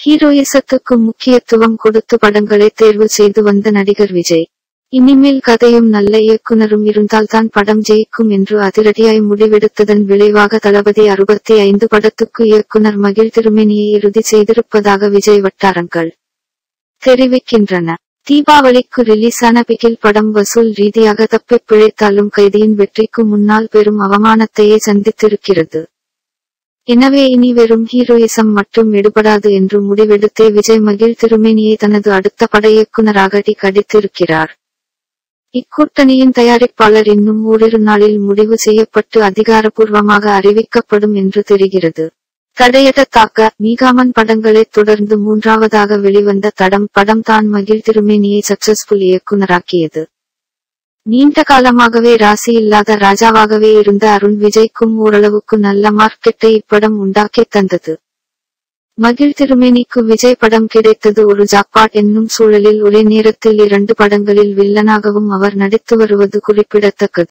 ஹீரோயிசத்துக்கு முக்கியத்துவம் கொடுத்து படங்களை தேர்வு செய்து வந்த நடிகர் விஜய் இனிமேல் கதையும் நல்ல இயக்குனரும் இருந்தால்தான் படம் ஜெயிக்கும் என்று அதிரடியாய் முடிவெடுத்ததன் விளைவாக தளபதி அறுபத்தி ஐந்து படத்துக்கு இயக்குனர் மகிழ் திருமேனியை இறுதி செய்திருப்பதாக விஜய் வட்டாரங்கள் தெரிவிக்கின்றன தீபாவளிக்கு ரிலீஸான பிகில் படம் வசூல் ரீதியாக தப்பிப் பிழைத்தாலும் கைதியின் வெற்றிக்கு முன்னால் பெரும் அவமானத்தையே சந்தித்திருக்கிறது எனவே இனி வெறும் ஹீரோயிசம் மட்டும் எடுபடாது என்று முடிவெடுத்தே விஜய் மகிழ் திருமேனியை தனது அடுத்த பட இயக்குனராக டி கடித்திருக்கிறார் இக்கூட்டணியின் தயாரிப்பாளர் இன்னும் ஓரிரு நாளில் முடிவு செய்யப்பட்டு அதிகாரப்பூர்வமாக அறிவிக்கப்படும் என்று தெரிகிறது தடையட தாக்க மீகாமன் படங்களைத் தொடர்ந்து மூன்றாவதாக வெளிவந்த தடம் படம் தான் மகிழ் திருமேனியை சக்சஸ்ஃபுல் இயக்குனராக்கியது நீண்ட காலமாகவே ராசி இல்லாத ராஜாவாகவே இருந்த அருண் விஜய்க்கும் ஓரளவுக்கு நல்ல மார்க்கெட்டை இப்படம் உண்டாக்கித் தந்தது மகிழ் திருமேனிக்கு விஜய் படம் கிடைத்தது ஒரு ஜாக்பாட் என்னும் சூழலில் ஒரே நேரத்தில் இரண்டு படங்களில் வில்லனாகவும் அவர் நடித்து வருவது குறிப்பிடத்தக்கது